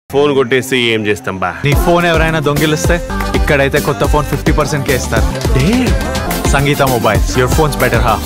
Phone కొట్టేసి ఏం చేస్తాం బా నీ ఫోన్ ఎవరైనా దొంగిలిస్తే ఇక్కడైతే కొత్త ఫోన్ ఫిఫ్టీ పర్సెంట్ కే ఇస్తారు Sangeetha mobiles your phones better half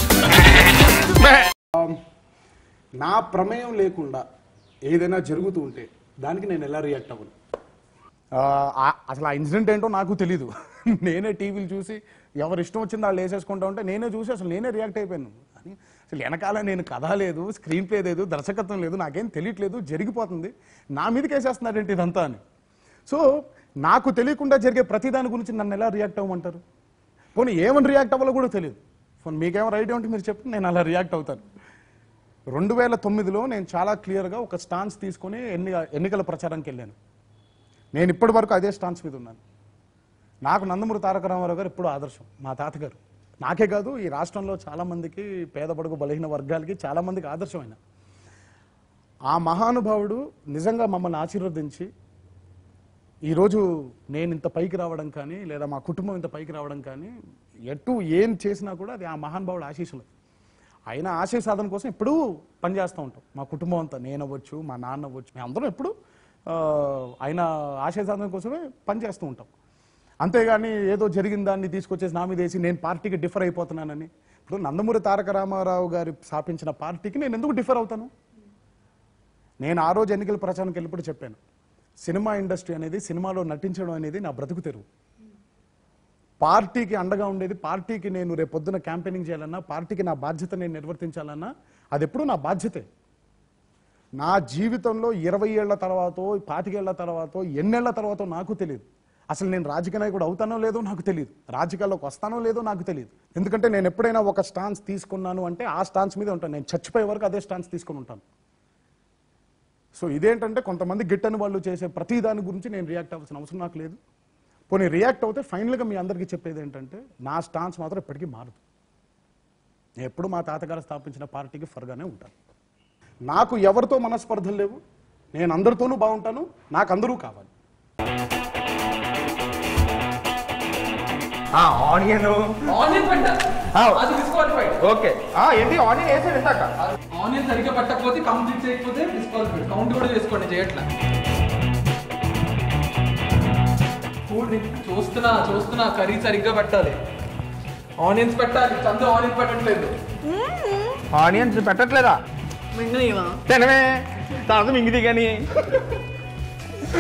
నా ప్రమేయం లేకుండా ఏదైనా జరుగుతూ ఉంటే దానికి నేను ఎలా రియాక్ట్ అవ్వను ఆ, ఆ- అసలు ఆ ఇన్సిడెంట్ ఏంటో నాకు తెలీదు నేనే టీవీలు చూసి ఎవరు ఇష్టం వచ్చింది వాళ్ళు వేసేసుకుంటా ఉంటే నేనే చూసి అసలు నేనే రియాక్ట్ అయిపోయాను అని అసలు వెనకాల నేను కథ లేదు స్క్రీన్ ప్లే లేదు దర్శకత్వం లేదు నాకేం తెలియట్లేదు జరిగిపోతుంది నా మీదకి వేసేస్తున్నారేంటి ఇదంతా అని సో నాకు తెలియకుండా జరిగే ప్రతి దాని గురించి నన్ను ఎలా రియాక్ట్ అవ్వమంటారు పోనీ ఏమని రియాక్ట్ అవ్వాలో కూడా తెలియదు పోనీ మీకేమో రైట్ ఉంటే మీరు చెప్పి నేను అలా రియాక్ట్ అవుతాను రెండు వేల తొమ్మిదిలో నేను చాలా క్లియర్గా ఒక స్టాన్స్ తీసుకొని ఎన్ని ఎన్నికల ప్రచారానికి వెళ్ళాను నేను ఇప్పటి వరకు అదే స్టాన్స్ మీద ఉన్నాను నాకు నందమూరి తారక రామారావు గారు ఎప్పుడు ఆదర్శం మా తాతగారు నాకే కాదు ఈ రాష్ట్రంలో చాలా మందికి పేద బడుగు బలహీన వర్గాలకి చాలా మందికి ఆదర్శమైన ఆ మహానుభావుడు నిజంగా మమ్మల్ని ఆశీర్వదించి ఈరోజు నేను ఇంత పైకి రావడం కానీ లేదా మా కుటుంబం ఇంత పైకి రావడం కానీ ఎటు ఏం చేసినా కూడా అది ఆ మహానుభావుడు ఆశీస్సులు ఆయన ఆశయ సాధన కోసం ఎప్పుడూ పనిచేస్తూ ఉంటాం మా కుటుంబం అంతా నేను అవ్వచ్చు మా నాన్న అవ్వచ్చు మేము అందరం ఎప్పుడు ఆ, ఆయన ఆశయ సాధన కోసమే పనిచేస్తూ ఉంటాం అంతేగాని ఏదో జరిగిన దాన్ని తీసుకొచ్చేసి నా మీద వేసి నేను పార్టీకి డిఫర్ అయిపోతున్నానని ఇప్పుడు నందమూరి తారక రామారావు గారి స్థాపించిన పార్టీకి నేను ఎందుకు డిఫర్ అవుతాను నేను ఆ రోజు ఎన్నికల ప్రచారానికి వెళ్ళినప్పుడు చెప్పాను సినిమా ఇండస్ట్రీ అనేది సినిమాలో నటించడం అనేది నా బ్రతుకు తెరువు పార్టీకి అండగా ఉండేది పార్టీకి నేను రేపు పొద్దున క్యాంపెయినింగ్ చేయాలన్నా పార్టీకి నా బాధ్యత నేను నిర్వర్తించాలన్నా అది ఎప్పుడూ నా బాధ్యతే నా జీవితంలో ఇరవై ఏళ్ల తర్వాత పాతికేళ్ల తర్వాత ఎన్నేళ్ల తర్వాత నాకు తెలియదు అసలు నేను రాజకీయ నాయకుడు అవుతానో లేదో నాకు తెలియదు రాజకీయాల్లోకి వస్తానో లేదో నాకు తెలియదు ఎందుకంటే నేను ఎప్పుడైనా ఒక స్టాన్స్ తీసుకున్నాను అంటే ఆ స్టాన్స్ మీద ఉంటాను నేను చచ్చిపోయే వరకు అదే స్టాన్స్ తీసుకుని ఉంటాను సో ఇదేంటంటే కొంతమంది గిట్టని వాళ్ళు చేసే ప్రతి దాని గురించి నేను రియాక్ట్ అవ్వాల్సిన అవసరం నాకు లేదు పోనీ రియాక్ట్ అవుతే ఫైనల్గా మీ అందరికీ చెప్పేది ఏంటంటే నా స్టాన్స్ మాత్రం ఎప్పటికీ మారదు నేను ఎప్పుడు మా తాతగారు స్థాపించిన పార్టీకి ఫర్గానే ఉంటాను నాకు ఎవరితో మనస్పర్ధలు లేవు నేను అందరితోనూ బాగుంటాను నాకు అందరూ కావాలి ఆనియన్ ఆనియన్ పెట్టా ఆ. అది డిస్క్వాలిఫైడ్ ఓకే ఆ, ఏంటి ఆనియన్ వేసాడు ఇందాక ఆనియన్ సరిగ్గా పట్టకపోతే కంప్లీట్ చేయకపోతే డిస్క్వాలిఫైడ్ కౌంట్ కూడా చేసుకోండి చేయట్లా చూడండి చూస్తున్నా చూస్తున్నా కర్రీ సరిగ్గా పెట్టాలి ఆనియన్స్ పెట్టాలి చందు ఆనియన్ పెట్టట్లేదు ఆనియన్స్ పెట్టట్లేదా మింగలేవా తినవే తర్వాత మింగిది కానీ